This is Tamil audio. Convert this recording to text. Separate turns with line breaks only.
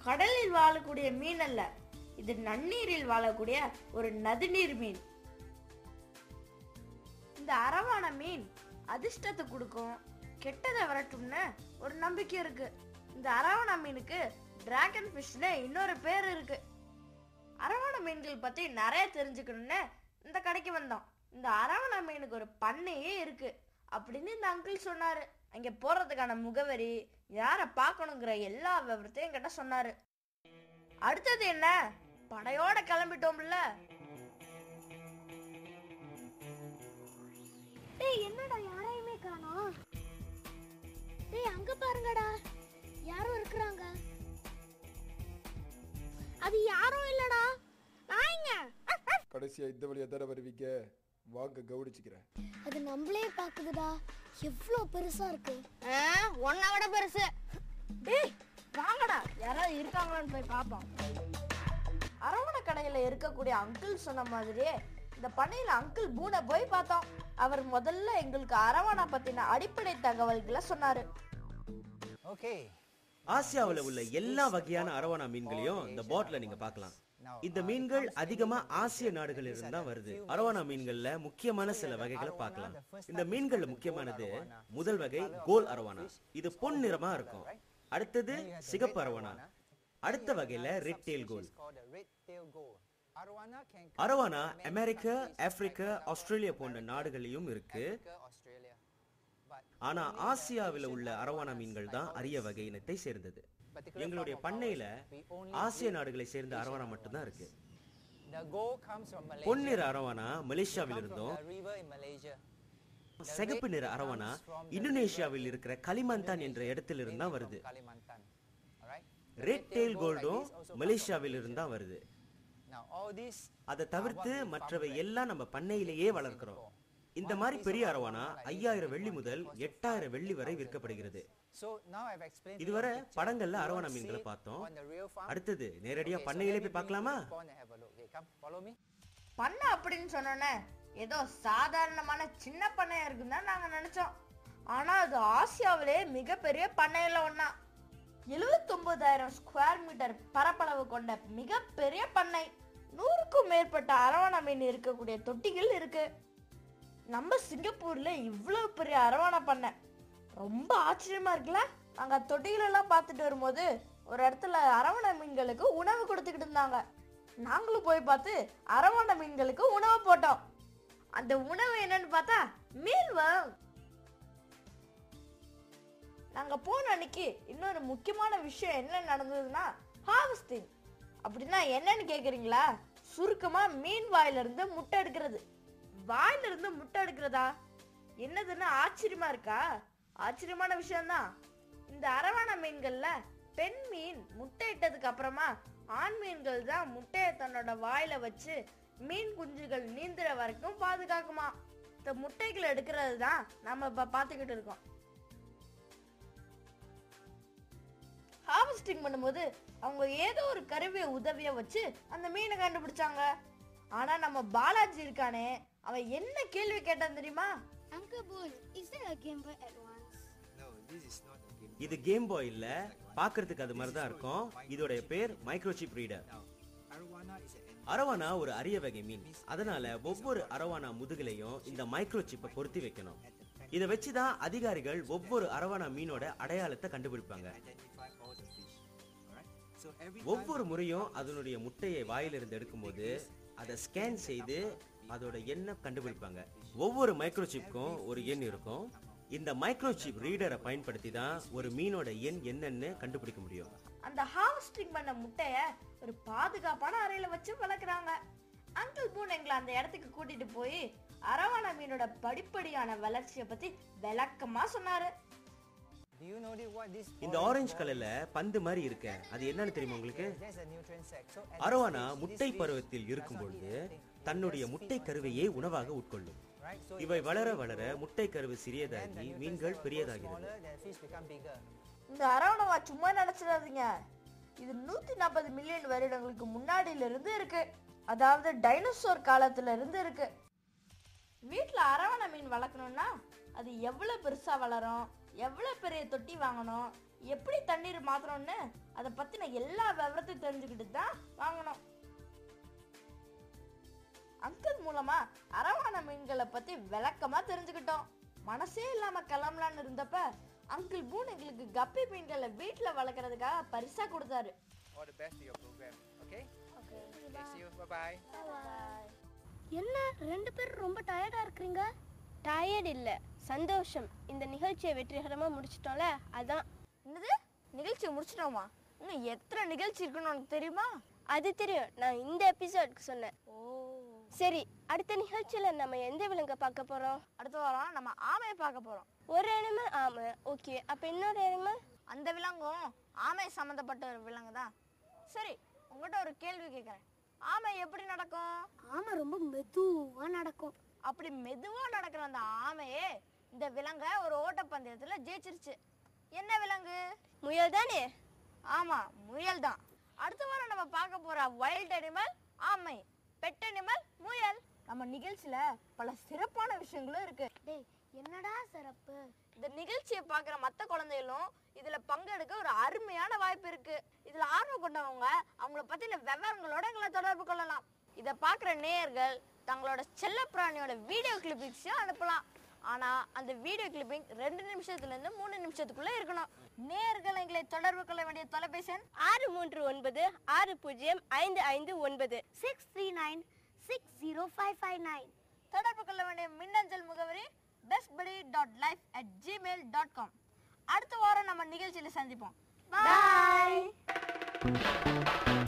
கடலில் வாழக்கூடிய மீன் அல்ல இது நன்னீரில் வாழக்கூடிய ஒரு நதிநீர் மீன் இந்த அரவான மீன் அதிர்ஷ்டத்தை கொடுக்கும் கெட்டதை விரட்டும்னு ஒரு நம்பிக்கை இருக்கு இந்த அரவான மீனுக்கு டிராகன் ஃபிஷ்னு இன்னொரு பேர் இருக்கு அரவான மீன்கள் பத்தி நிறைய தெரிஞ்சுக்கணும்னு இந்த கடைக்கு வந்தோம் இந்த அரவான மீனுக்கு ஒரு பண்ணையே இருக்கு அப்படின்னு இந்த அங்கிள் சொன்னாரு அங்க போறதுக்கான முகவரி யாரை பார்க்கணுங்கிற எல்லா விவரத்தையும் என்கிட்ட சொன்னாரு அடுத்தது என்ன படையோட கிளம்பிட்டோம்ல
டேய் என்னடா யாரையுமே காணோம் டேய் அங்க பாருங்கடா யாரோ இருக்கிறாங்க அது யாரும் இல்லடா நாய்ங்க
கடைசியா இந்த வழியா தானே வருவீங்க வாங்க கவனிச்சுக்கிறேன்
அது நம்மளே பாக்குதுடா எவ்வளோ பெருசா இருக்கு
ஒன்ன விட பெருசு டேய் வாங்கடா யாராவது இருக்காங்களான்னு போய் பார்ப்போம் அரவண கடையில இருக்கக்கூடிய அங்கிள் சொன்ன மாதிரியே இந்த பண்ணையில அங்கிள் பூனை போய் பார்த்தோம் அவர் முதல்ல எங்களுக்கு அரவணை பத்தின அடிப்படை தகவல்களை சொன்னாரு
Okay.
ஆசியாவுல உள்ள எல்லா வகையான அரவானா மீன்களையும் இந்த போட்ல நீங்க பார்க்கலாம் இந்த மீன்கள் அதிகமா ஆசிய நாடுகள் இருந்து தான் வருது அரவானா மீன்கள்ல முக்கியமான சில வகைகளை பார்க்கலாம் இந்த மீன்கள்ல முக்கியமானது முதல் வகை கோல் அரவானா இது பொன் நிறமா இருக்கும் அடுத்தது சிகப்பு அரவானா அடுத்த வகையில red tail gull
It's called the red-tailed gull. Arowana can come
arowana
from many
America
countries,
Africa Australia போன்ற நாடுகளிலும் இருக்கு
Africa, Australia. But
ஆனா ஆசியாவில உள்ள அரவானா மீன்கள் தான் அரிய வகை இனத்தை சேர்ந்தது எங்களுடைய பண்ணையில ஆசிய நாடுகளை சேர்ந்த அரவானா மட்டும்தான் இருக்கு
the gull comes from Malaysia.
பொன்னிற அரவானா
It
மலேசியாவில்
comes from
இருந்தும்
the river in Malaysia.
சிகப்பு நிற அரவானா இந்தோனேஷியாவில் இருக்கிற கலிமந்தான் என்ற இடத்திலிருந்து தான் வருது
From Kalimantan. Alright?
Red tail கோல்டும் மலேசியாவில் இருந்து தான் வருது
Now all these
அதை தவிர்த்து மற்றவை எல்லாம் நம்ம பண்ணையிலேயே வளர்க்கிறோம் இந்த மாதிரி பெரிய அரவானா ஐயாயிரம் வெள்ளி முதல் எட்டாயிரம் வெள்ளி வரை விற்கப்படுகிறது
So now I've explained to you
இதுவரை
the picture.
படங்கள்ல
You
அரவானா
want to
மீன்களை
see it
பார்த்தோம்
on the real farm?
அடுத்தது நேரடியா
Okay, so
பண்ணையிலே
let me
போய்
bring you
பார்க்கலாமா
to the pond and have a look. Okay, come, follow me.
பண்ணை அப்படின்னு சொன்னோன்னே ஏதோ சாதாரணமான சின்ன பண்ணையா இருக்குன்னு தான் நாங்க நினைச்சோம் ஆனா அது ஆசியாவிலே மிகப்பெரிய பண்ணையில ஒண்ணா எழுவத்தொன்பதாயிரம் ஸ்கொயர் மீட்டர் பரப்பளவு கொண்ட மிகப்பெரிய பண்ணை நூறுக்கும் மேற்பட்ட அரவணா மீன் இருக்கக்கூடிய தொட்டிகள் இருக்கு நம்ம சிங்கப்பூர்ல இவ்வளவு பெரிய அரவணா பண்ணை ரொம்ப ஆச்சரியமா இருக்குல்ல நாங்க தொட்டிகள் எல்லாம் பார்த்துட்டு வரும்போது ஒரு இடத்துல அரவணை மீன்களுக்கு உணவு கொடுத்துக்கிட்டு இருந்தாங்க நாங்களும் போய் பார்த்து அரவணை மீன்களுக்கு உணவு போட்டோம் அந்த உணவு என்னன்னு பார்த்தா மீன் வரும் நாங்க போன அன்னைக்கு இன்னொரு முக்கியமான விஷயம் என்ன நடந்ததுன்னா ஹார்வெஸ்டிங் அப்படின்னா என்னன்னு கேக்குறீங்களா சுருக்கமா மீன் வாயில இருந்து முட்டை எடுக்கிறது வாயில இருந்து முட்டை எடுக்கிறதா என்னதுன்னு ஆச்சரியமா இருக்கா ஆச்சரியமான விஷயம்தான் இந்த அரவான மீன்கள்ல பெண் மீன் முட்டை இட்டதுக்கு அப்புறமா ஆண் மீன்கள் தான் முட்டையை தன்னோட வாயில வச்சு மீன் குஞ்சுகள் நீந்துற வரைக்கும் பாதுகாக்குமா இந்த முட்டைகளை எடுக்கிறது தான் நம்ம இப்ப பாத்துக்கிட்டு இருக்கோம் ஹார்வெஸ்டிங் பண்ணும்போது அவங்க ஏதோ ஒரு கருவியை உதவிய வச்சு அந்த மீனை கண்டுபிடிச்சாங்க ஆனா நம்ம பாலாஜி இருக்கானே அவன் என்ன கேள்வி கேட்டான் தெரியுமா
Uncle Boon, is there a Game Boy Advance?
No, this is not a game.
இது கேம் பாய் இல்ல பாக்குறதுக்கு அது மாதிரி தான் இருக்கும் இதோட பேர் microchip reader
Now, arowana is an
arowana ஒரு அரிய வகை மீன் அதனால ஒவ்வொரு அரவானா முதுகுலையும் இந்த மைக்ரோ சிப்பை பொருத்தி வைக்கணும் இதை வச்சுதான் அதிகாரிகள் ஒவ்வொரு அரவானா மீனோட அடையாளத்தை கண்டுபிடிப்பாங்க
identify all the fish. Alright? So every
ஒவ்வொரு முறையும் அதனுடைய முட்டையை வாயிலிருந்து எடுக்கும்போது அதை ஸ்கேன் செய்து அதோட எண்ணை கண்டுபிடிப்பாங்க ஒவ்வொரு மைக்ரோசிப்க்கும் ஒரு எண் இருக்கும் இந்த மைக்ரோசிப் ரீடரை பயன்படுத்தி தான் ஒரு மீனோட எண் என்னன்னு கண்டுபிடிக்க முடியும்
அந்த ஹார்வெஸ்டிங் பண்ண முட்டைய ஒரு பாதுகாப்பான அறையில வச்சு வளர்க்குறாங்க அங்கிள் பூன் எங்களை அந்த இடத்துக்கு கூட்டிட்டு போய் அரவான மீனோட படிப்படியான வளர்ச்சியை பத்தி விளக்கமா சொன்னாரு
Do you know the- what this
இந்த
orange
ஆரஞ்சு
ball
கலர்ல பந்து மாதிரி இருக்க அது என்னன்னு தெரியுமா உங்களுக்கு
is? That's a nutrient sac. So at
arowana
this stage,
முட்டை
this fish
பருவத்தில்
does
இருக்கும்
not
பொழுது
eat anything. It
தன்னுடைய
just
முட்டை
feed on
கருவையே
the
உணவாக உட்கொள்ளும்
Right? So
இவை
it
வளர
slowly
வளர
grow,
முட்டை கருவு
then the
சிறியதாகி
nutrients
மீன்கள்
level grow
பெரியதாகிறது
smaller, then fish become bigger.
இந்த அரவணவா சும்மா நினைச்சிடாதீங்க இது நூத்தி நாற்பது மில்லியன் வருடங்களுக்கு முன்னாடியில இருந்து இருக்கு அதாவது டைனோசர் காலத்துல இருந்து இருக்கு வீட்ல அரவணை மீன் வளர்க்கணும்னா அது எவ்வளவு பெருசா வளரும் எவ்வளோ பெரிய தொட்டி வாங்கணும் எப்படி தண்ணீர் மாத்தணும்னு அதை பற்றின எல்லா விவரத்தையும் தெரிஞ்சுக்கிட்டு தான் வாங்கணும் அங்கிள் மூலமா அரவான மீன்களை பத்தி விளக்கமா தெரிஞ்சுக்கிட்டோம் மனசே இல்லாம கிளம்பலான்னு இருந்தப்ப அங்கிள் பூன் எங்களுக்கு கப்பி மீன்களை வீட்டுல வளர்க்கறதுக்காக பரிசா கொடுத்தாரு
All the best to your program. Okay? Okay. See you. Bye bye.
என்ன ரெண்டு பேரும் ரொம்ப டயர்டா இருக்கிறீங்க
டயர்ட் இல்ல சந்தோஷம் இந்த நிகழ்ச்சியை வெற்றிகரமா முடிச்சிட்டோம்ல அதான்
என்னது நிகழ்ச்சி முடிச்சிட்டோமா இன்னும் எத்தனை நிகழ்ச்சி இருக்குன்னு உனக்கு தெரியுமா
அது தெரியும் நான் இந்த எபிசோட்க்கு சொன்னேன்
ஓ
சரி அடுத்த நிகழ்ச்சியில நம்ம எந்த விலங்கை பார்க்க போறோம்
அடுத்த வாரம் நம்ம ஆமையை பார்க்க போறோம்
ஒரு அனிமல் ஆமா ஓகே அப்ப இன்னொரு அனிமல்
அந்த விலங்கும் ஆமை சம்மந்தப்பட்ட ஒரு விலங்கு தான் சரி உங்ககிட்ட ஒரு கேள்வி கேட்குறேன் ஆமை எப்படி நடக்கும்
ஆமா ரொம்ப மெதுவா நடக்கும்
அப்படி மெதுவா நடக்கிற அந்த ஆமையே இந்த விலங்கை ஒரு ஓட்டப்பந்தயத்துல ஜெயிச்சிருச்சு என்ன விலங்கு
முயல் தானே
ஆமா முயல் தான் அடுத்த வாரம் நம்ம பார்க்க போற வைல்ட் அனிமல் ஆமை பெட் அனிமல் முயல் நம்ம நிகழ்ச்சியில பல சிறப்பான விஷயங்களும் இருக்கு
டேய் என்னடா சிறப்பு
இந்த நிகழ்ச்சியை பார்க்குற மற்ற குழந்தைகளும் இதுல பங்கெடுக்க ஒரு அருமையான வாய்ப்பு இருக்கு இதுல ஆர்வம் கொண்டவங்க அவங்கள பத்தின விவரங்களோட எங்களை தொடர்பு கொள்ளலாம் இதை பார்க்குற நேயர்கள் தங்களோட செல்லப்பிராணியோட வீடியோ கிளிப்பிங்ஸையும் அனுப்பலாம் ஆனா அந்த வீடியோ கிளிப்பிங் ரெண்டு நிமிஷத்துல இருந்து மூணு நிமிஷத்துக்குள்ள இருக்கணும் நேயர்கள் எங்களை தொடர்பு கொள்ள வேண்டிய தொலைபேசி எண்
ஆறு மூன்று ஒன்பது ஆறு பூஜ்ஜியம் ஐந்து ஐந்து ஒன்பது
six three nine six zero five five nine
தொடர்பு கொள்ள வேண்டிய மின்னஞ்சல் முகவரி bestbuddy dot life at Gmail dot com அடுத்த வாரம் நம்ம நிகழ்ச்சியில சந்திப்போம் பாய்